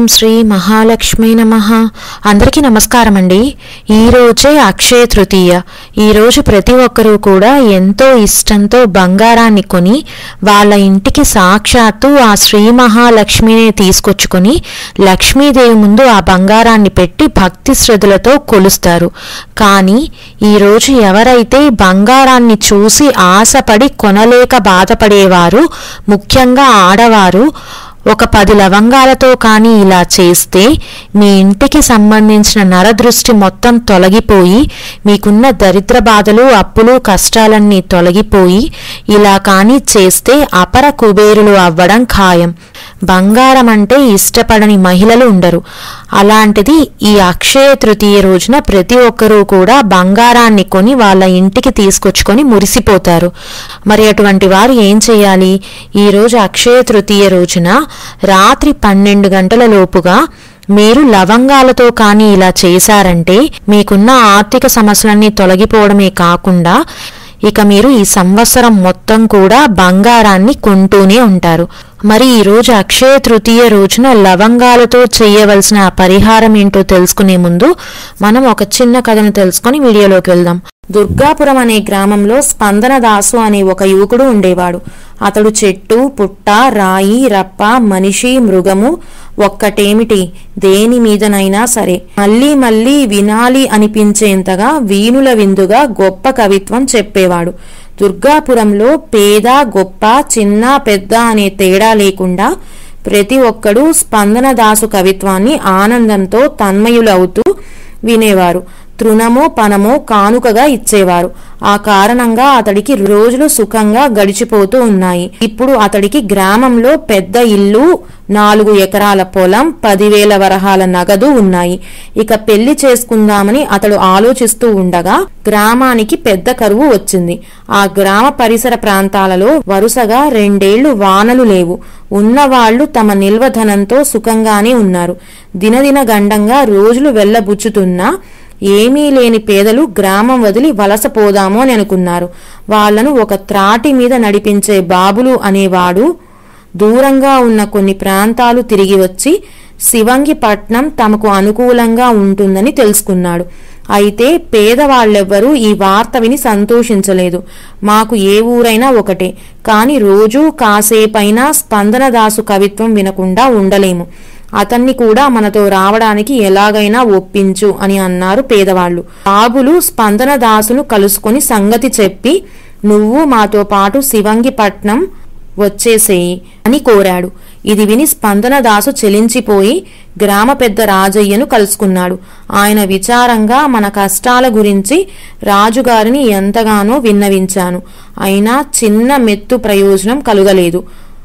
శ్రీ మహాలక్ష్మి నమ అందరికీ నమస్కారం అండి ఈరోజే అక్షయ తృతీయ ఈరోజు ప్రతి ఒక్కరూ కూడా ఎంతో ఇష్టంతో బంగారాన్ని కొని వాళ్ళ ఇంటికి సాక్షాత్తు ఆ శ్రీ మహాలక్ష్మిని తీసుకొచ్చుకొని లక్ష్మీదేవి ముందు ఆ బంగారాన్ని పెట్టి భక్తి శ్రద్ధలతో కొలుస్తారు కానీ ఈరోజు ఎవరైతే బంగారాన్ని చూసి ఆశపడి కొనలేక బాధపడేవారు ముఖ్యంగా ఆడవారు ఒక పది లవంగాలతో కానీ ఇలా చేస్తే మీ ఇంటికి సంబంధించిన నరదృష్టి మొత్తం తొలగిపోయి మీకున్న దరిద్ర బాధలు అప్పులు కష్టాలన్నీ తొలగిపోయి ఇలా కానీ చేస్తే అపర కుబేరులు అవ్వడం ఖాయం బంగారం అంటే ఇష్టపడని మహిళలు ఉండరు అలాంటిది ఈ అక్షయ తృతీయ రోజున ప్రతి ఒక్కరూ కూడా బంగారాన్ని కొని వాళ్ళ ఇంటికి తీసుకొచ్చుకొని మురిసిపోతారు మరి అటువంటి వారు ఏం చేయాలి ఈరోజు అక్షయ తృతీయ రోజున రాత్రి పన్నెండు గంటల లోపుగా మీరు లవంగాలతో కానీ ఇలా చేశారంటే మీకున్న ఆర్థిక సమస్యలన్నీ తొలగిపోవడమే కాకుండా ఇక మీరు ఈ సంవత్సరం మొత్తం కూడా బంగారాన్ని కొంటూనే ఉంటారు మరి ఈ రోజు అక్షయ తృతీయ రోజున లవంగాలతో చేయవలసిన పరిహారం ఏంటో తెలుసుకునే ముందు మనం ఒక చిన్న కథను తెలుసుకొని వీడియోలోకి వెళ్దాం దుర్గాపురం అనే గ్రామంలో స్పందన దాసు అనే ఒక యువకుడు ఉండేవాడు అతడు చెట్టు పుట్ట రాయి రప్ప మనిషి మృగము ఒక్కటేమిటి దేని మీదనైనా సరే మళ్ళీ మళ్ళీ వినాలి అనిపించేంతగా వీణుల విందుగా గొప్ప కవిత్వం చెప్పేవాడు దుర్గాపురంలో పేద గొప్ప చిన్న పెద్ద అనే తేడా లేకుండా ప్రతి ఒక్కడూ స్పందన దాసు కవిత్వాన్ని ఆనందంతో తన్మయులవుతూ వినేవారు తృణమో పనమో కానుకగా ఇచ్చేవారు ఆ కారణంగా అతడికి రోజులు సుఖంగా గడిచిపోతూ ఉన్నాయి ఇప్పుడు అతడికి గ్రామంలో పెద్ద ఇల్లు నాలుగు ఎకరాల పొలం పదివేల వరహాల నగదు ఉన్నాయి ఇక పెళ్లి చేసుకుందామని అతడు ఆలోచిస్తూ ఉండగా గ్రామానికి పెద్ద కరువు వచ్చింది ఆ గ్రామ పరిసర ప్రాంతాలలో వరుసగా రెండేళ్లు వానలు లేవు ఉన్నవాళ్లు తమ నిల్వధనంతో సుఖంగానే ఉన్నారు దినదిన గండంగా రోజులు వెళ్లబుచ్చుతున్నా ఏమీ లేని పేదలు గ్రామం వదిలి వలసపోదాము అని అనుకున్నారు వాళ్లను ఒక త్రాటి మీద నడిపించే బాబులు అనేవాడు దూరంగా ఉన్న కొన్ని ప్రాంతాలు తిరిగి వచ్చి శివంగిపట్నం తమకు అనుకూలంగా ఉంటుందని తెలుసుకున్నాడు అయితే పేదవాళ్ళెవ్వరూ ఈ వార్త విని సంతోషించలేదు మాకు ఏ ఊరైనా ఒకటే కాని రోజూ కాసేపైనా స్పందనదాసు కవిత్వం వినకుండా ఉండలేము అతన్ని కూడా మనతో రావడానికి ఎలాగైనా ఒప్పించు అని అన్నారు పేదవాళ్లు బాబులు స్పందన దాసును కలుసుకొని సంగతి చెప్పి నువ్వు మాతో పాటు శివంగిపట్నం వచ్చేసేయి అని కోరాడు ఇది విని స్పందన దాసు చెలించిపోయి గ్రామ పెద్ద రాజయ్యను కలుసుకున్నాడు ఆయన విచారంగా మన కష్టాల గురించి రాజుగారిని ఎంతగానో విన్నవించాను అయినా చిన్న మెత్తు ప్రయోజనం కలుగలేదు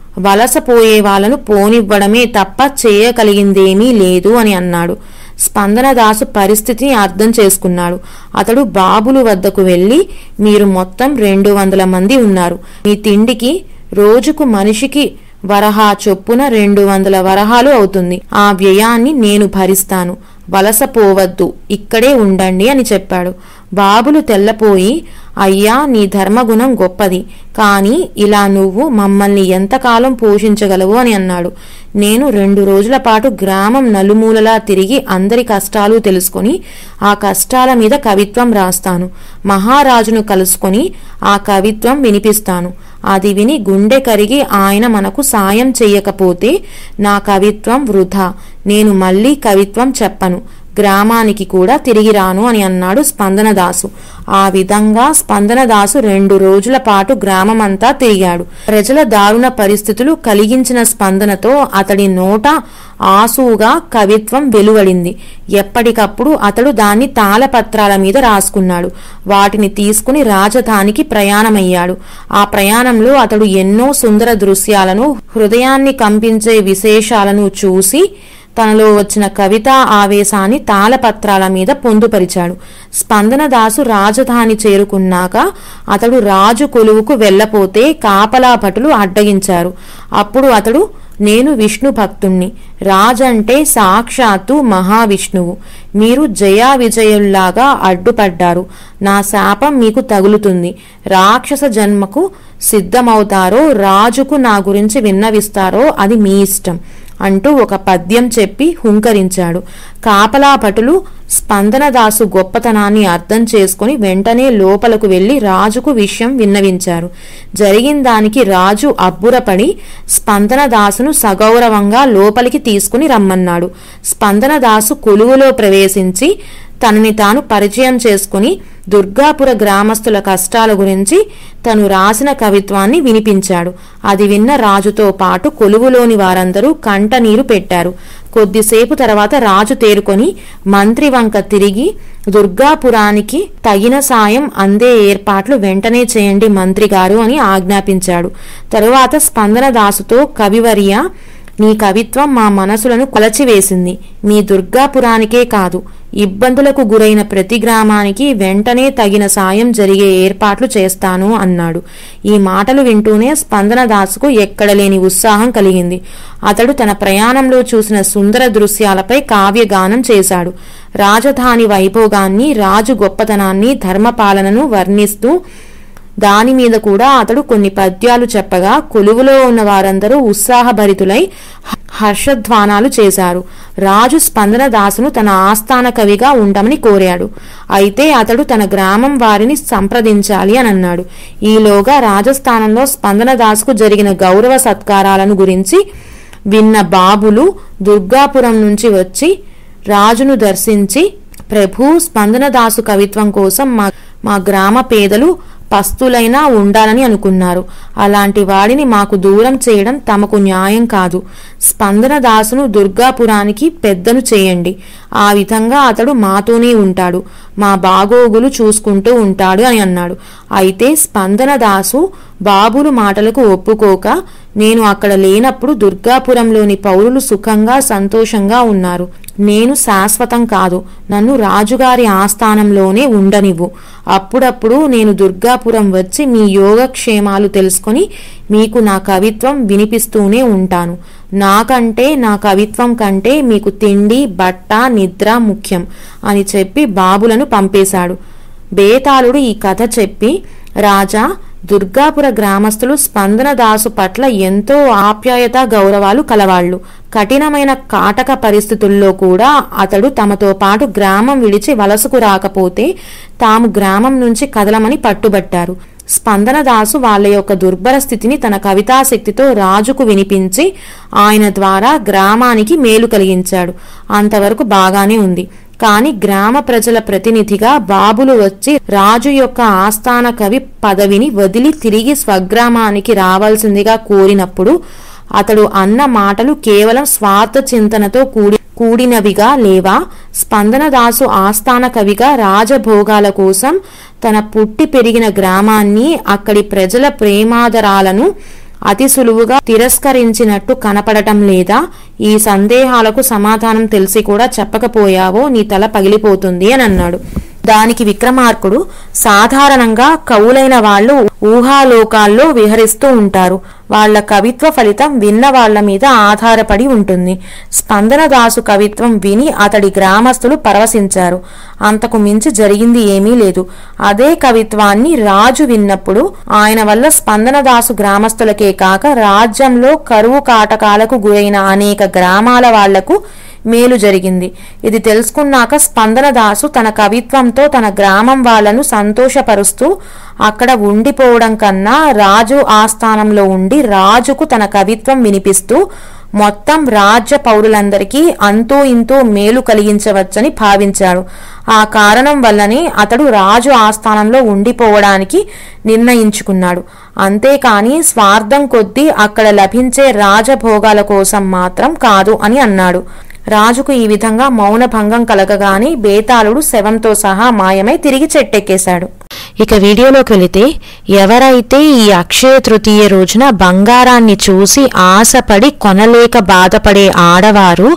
వలసపోయే వాళ్ళను పోనివ్వడమే తప్ప చేయగలిగిందేమీ లేదు అని అన్నాడు స్పందనదాసు పరిస్థితిని అర్థం చేసుకున్నాడు అతడు బాబులు వద్దకు వెళ్లి మీరు మొత్తం రెండు వందల మంది ఉన్నారు మీ తిండికి రోజుకు మనిషికి వరహా చొప్పున రెండు వందల వరహాలు అవుతుంది ఆ వ్యయాన్ని నేను భరిస్తాను వలసపోవద్దు ఇక్కడే ఉండండి అని చెప్పాడు బాబులు తెల్లపోయి అయ్యా నీ ధర్మగుణం గొప్పది కాని ఇలా నువ్వు మమ్మల్ని ఎంతకాలం పోషించగలవు అని అన్నాడు నేను రెండు రోజుల పాటు గ్రామం నలుమూలలా తిరిగి అందరి కష్టాలు తెలుసుకొని ఆ కష్టాల మీద కవిత్వం రాస్తాను మహారాజును కలుసుకొని ఆ కవిత్వం వినిపిస్తాను అది విని గుండె కరిగి ఆయన మనకు సాయం చెయ్యకపోతే నా కవిత్వం వృధా నేను మళ్ళీ కవిత్వం చెప్పను గ్రామానికి కూడా తిరిగి రాను అని అన్నాడు స్పందనదాసు ఆ విధంగా స్పందనదాసు రెండు రోజుల పాటు గ్రామమంతా తిరిగాడు ప్రజల దారుణ పరిస్థితులు కలిగించిన స్పందనతో అతడి నోట ఆసువుగా కవిత్వం వెలువడింది ఎప్పటికప్పుడు అతడు దాన్ని తాళపత్రాల మీద రాసుకున్నాడు వాటిని తీసుకుని రాజధానికి ప్రయాణమయ్యాడు ఆ ప్రయాణంలో అతడు ఎన్నో సుందర దృశ్యాలను హృదయాన్ని కంపించే విశేషాలను చూసి తనలో వచ్చిన కవితా ఆవేశాన్ని తాళపత్రాల మీద పొందుపరిచాడు స్పందనదాసు రాజధాని చేరుకున్నాక అతడు రాజు కొలువుకు వెళ్లపోతే కాపలా భటులు అడ్డగించారు అప్పుడు అతడు నేను విష్ణు భక్తుణ్ణి రాజంటే సాక్షాత్తు మహావిష్ణువు మీరు జయా విజయుల్లాగా అడ్డుపడ్డారు నా శాపం మీకు తగులుతుంది రాక్షస జన్మకు సిద్ధమవుతారో రాజుకు నా గురించి విన్నవిస్తారో అది మీ ఇష్టం అంటూ ఒక పద్యం చెప్పి హుంకరించాడు కాపలా భటులు స్పందనదాసు గొప్పతనాన్ని అర్థం చేసుకుని వెంటనే లోపలకు వెళ్లి రాజుకు విషయం విన్నవించారు జరిగిన దానికి రాజు అబ్బురపడి స్పందనదాసును సగౌరవంగా లోపలికి తీసుకుని రమ్మన్నాడు స్పందనదాసు కొలువులో ప్రవేశించి తనని తాను పరిచయం చేసుకుని దుర్గాపుర గ్రామస్తుల కష్టాల గురించి తను రాసిన కవిత్వాన్ని వినిపించాడు అది విన్న రాజుతో పాటు కొలువులోని వారందరూ కంటనీరు పెట్టారు కొద్దిసేపు తర్వాత రాజు తేరుకొని మంత్రి వంక తిరిగి దుర్గాపురానికి తగిన సాయం అందే ఏర్పాట్లు వెంటనే చేయండి మంత్రి గారు అని ఆజ్ఞాపించాడు తరువాత స్పందనదాసుతో కవివర్య నీ కవిత్వం మా మనసులను కొలచివేసింది మీ దుర్గాపురానికే కాదు ఇబ్బందులకు గురైన ప్రతి గ్రామానికి వెంటనే తగిన సాయం జరిగే ఏర్పాట్లు చేస్తాను అన్నాడు ఈ మాటలు వింటూనే స్పందనదాసుకు ఎక్కడలేని ఉత్సాహం కలిగింది అతడు తన ప్రయాణంలో చూసిన సుందర దృశ్యాలపై కావ్యగానం చేశాడు రాజధాని వైభోగాన్ని రాజు గొప్పతనాన్ని ధర్మపాలనను వర్ణిస్తూ దాని మీద కూడా అతడు కొన్ని పద్యాలు చెప్పగా కొలువులో ఉన్న వారందరూ ఉత్సాహభరితులై హ- హర్షధ్వానాలు చేశారు రాజు స్పందన దాసును తన ఆస్థాన కవిగా ఉండమని కోరాడు అయితే అతడు తన గ్రామం వారిని సంప్రదించాలి అని అన్నాడు ఈలోగా రాజస్థానంలో స్పందన దాసుకు జరిగిన గౌరవ సత్కారాలను గురించి విన్న బాబులు దుర్గాపురం నుంచి వచ్చి రాజును దర్శించి ప్రభు స్పందనదాసు కవిత్వం కోసం మా మా గ్రామ పేదలు పస్తులైనా ఉండాలని అనుకున్నారు అలాంటి వాడిని మాకు దూరం చేయడం తమకు న్యాయం కాదు స్పందనదాసును దుర్గాపురానికి పెద్దను చేయండి ఆ విధంగా అతడు మాతోనే ఉంటాడు మా బాగోగులు చూసుకుంటూ ఉంటాడు అని అన్నాడు అయితే స్పందనదాసు బాబులు మాటలకు ఒప్పుకోక నేను అక్కడ లేనప్పుడు దుర్గాపురంలోని పౌరులు సుఖంగా సంతోషంగా ఉన్నారు నేను శాశ్వతం కాదు నన్ను రాజుగారి ఆస్థానంలోనే ఉండనివ్వు అప్పుడప్పుడు నేను దుర్గాపురం వచ్చి మీ యోగక్షేమాలు తెలుసుకొని మీకు నా కవిత్వం వినిపిస్తూనే ఉంటాను నాకంటే నా కవిత్వం కంటే మీకు తిండి బట్ట నిద్ర ముఖ్యం అని చెప్పి బాబులను పంపేశాడు బేతాళుడు ఈ కథ చెప్పి రాజా దుర్గాపుర గ్రామస్తులు స్పందనదాసు పట్ల ఎంతో ఆప్యాయత గౌరవాలు కలవాళ్లు కఠినమైన కాటక పరిస్థితుల్లో కూడా అతడు తమతో పాటు గ్రామం విడిచి వలసకు రాకపోతే తాము గ్రామం నుంచి కదలమని పట్టుబట్టారు స్పందనదాసు వాళ్ళ యొక్క దుర్భర స్థితిని తన కవితాశక్తితో రాజుకు వినిపించి ఆయన ద్వారా గ్రామానికి మేలు కలిగించాడు అంతవరకు బాగానే ఉంది కాని గ్రామ ప్రజల ప్రతినిధిగా బాబులు వచ్చి రాజు యొక్క ఆస్థాన కవి పదవిని వదిలి తిరిగి స్వగ్రామానికి రావాల్సిందిగా కోరినప్పుడు అతడు అన్న మాటలు కేవలం స్వార్థ చింతనతో కూడి కూడినవిగా లేవా స్పందనదాసు ఆస్థాన కవిగా రాజభోగాల కోసం తన పుట్టి పెరిగిన గ్రామాన్ని అక్కడి ప్రజల ప్రేమాదరాలను అతి సులువుగా తిరస్కరించినట్టు కనపడటం లేదా ఈ సందేహాలకు సమాధానం తెలిసి కూడా చెప్పకపోయావో నీ తల పగిలిపోతుంది అని అన్నాడు దానికి విక్రమార్కుడు సాధారణంగా కవులైన వాళ్ళు ఊహాలోకాల్లో విహరిస్తూ ఉంటారు వాళ్ళ కవిత్వ ఫలితం విన్న వాళ్ళ మీద ఆధారపడి ఉంటుంది స్పందనదాసు కవిత్వం విని అతడి గ్రామస్తులు పరవశించారు అంతకు మించి జరిగింది ఏమీ లేదు అదే కవిత్వాన్ని రాజు విన్నప్పుడు ఆయన వల్ల స్పందనదాసు గ్రామస్తులకే కాక రాజ్యంలో కరువు కాటకాలకు గురైన అనేక గ్రామాల వాళ్లకు మేలు జరిగింది ఇది తెలుసుకున్నాక స్పందనదాసు తన కవిత్వంతో తన గ్రామం వాళ్లను సంతోషపరుస్తూ అక్కడ ఉండిపోవడం కన్నా రాజు ఆస్థానంలో ఉండి రాజుకు తన కవిత్వం వినిపిస్తూ మొత్తం రాజ్య పౌరులందరికీ అంతో ఇంతో మేలు కలిగించవచ్చని భావించాడు ఆ కారణం వల్లనే అతడు రాజు ఆస్థానంలో ఉండిపోవడానికి నిర్ణయించుకున్నాడు అంతేకాని స్వార్థం కొద్దీ అక్కడ లభించే రాజభోగాల కోసం మాత్రం కాదు అని అన్నాడు రాజుకు ఈ విధంగా మౌనభంగం కలగగానే బేతాళుడు శవంతో సహా మాయమై తిరిగి చెట్టెక్కేశాడు ఇక వీడియోలోకి వెళితే ఎవరైతే ఈ అక్షయ తృతీయ రోజున బంగారాన్ని చూసి ఆశపడి కొనలేక బాధపడే ఆడవారు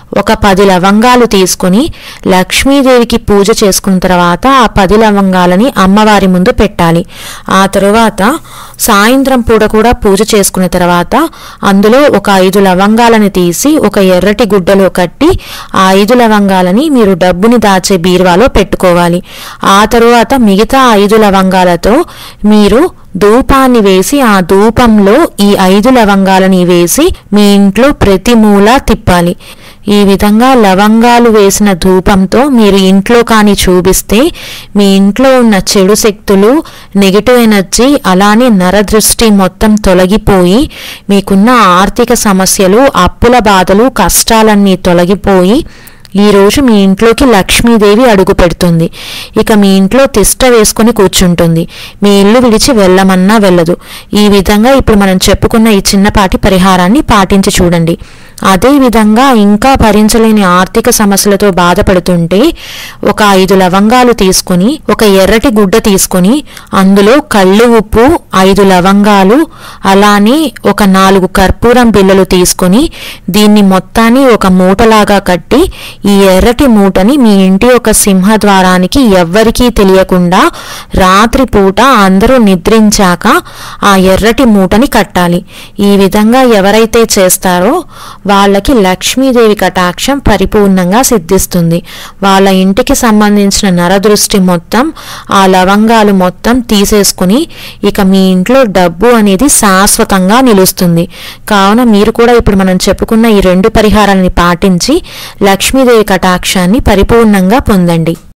ఒక పది లవంగాలు తీసుకొని లక్ష్మీదేవికి పూజ చేసుకున్న తర్వాత ఆ పది లవంగాలని అమ్మవారి ముందు పెట్టాలి ఆ తరువాత సాయంత్రం పూట కూడా పూజ చేసుకున్న తర్వాత అందులో ఒక ఐదు లవంగాలని తీసి ఒక ఎర్రటి గుడ్డలో కట్టి ఆ ఐదు లవంగాలని మీరు డబ్బుని దాచే బీరువాలో పెట్టుకోవాలి ఆ తరువాత మిగతా ఐదు లవంగాలతో మీరు ధూపాన్ని వేసి ఆ ధూపంలో ఈ ఐదు లవంగాలని వేసి మీ ఇంట్లో ప్రతి మూల తిప్పాలి ఈ విధంగా లవంగాలు వేసిన ధూపంతో మీరు ఇంట్లో కానీ చూపిస్తే మీ ఇంట్లో ఉన్న చెడు శక్తులు నెగిటివ్ ఎనర్జీ అలానే నరదృష్టి మొత్తం తొలగిపోయి మీకున్న ఆర్థిక సమస్యలు అప్పుల బాధలు కష్టాలన్నీ తొలగిపోయి ఈ రోజు మీ ఇంట్లోకి లక్ష్మీదేవి అడుగు పెడుతుంది ఇక మీ ఇంట్లో తిష్ట వేసుకుని కూర్చుంటుంది మీ ఇల్లు విడిచి వెళ్ళమన్నా వెళ్ళదు ఈ విధంగా ఇప్పుడు మనం చెప్పుకున్న ఈ చిన్నపాటి పరిహారాన్ని పాటించి చూడండి అదే విధంగా ఇంకా భరించలేని ఆర్థిక సమస్యలతో బాధపడుతుంటే ఒక ఐదు లవంగాలు తీసుకుని ఒక ఎర్రటి గుడ్డ తీసుకుని అందులో కళ్ళు ఉప్పు ఐదు లవంగాలు అలానే ఒక నాలుగు కర్పూరం బిళ్ళలు తీసుకొని దీన్ని మొత్తాన్ని ఒక మూటలాగా కట్టి ఈ ఎర్రటి మూటని మీ ఇంటి ఒక సింహద్వారానికి ఎవ్వరికీ తెలియకుండా రాత్రిపూట అందరూ నిద్రించాక ఆ ఎర్రటి మూటని కట్టాలి ఈ విధంగా ఎవరైతే చేస్తారో వాళ్ళకి లక్ష్మీదేవి కటాక్షం పరిపూర్ణంగా సిద్ధిస్తుంది వాళ్ళ ఇంటికి సంబంధించిన నరదృష్టి మొత్తం ఆ లవంగాలు మొత్తం తీసేసుకుని ఇక మీ ఇంట్లో డబ్బు అనేది శాశ్వతంగా నిలుస్తుంది కావున మీరు కూడా ఇప్పుడు మనం చెప్పుకున్న ఈ రెండు పరిహారాలని పాటించి లక్ష్మీదేవి కటాక్షాన్ని పరిపూర్ణంగా పొందండి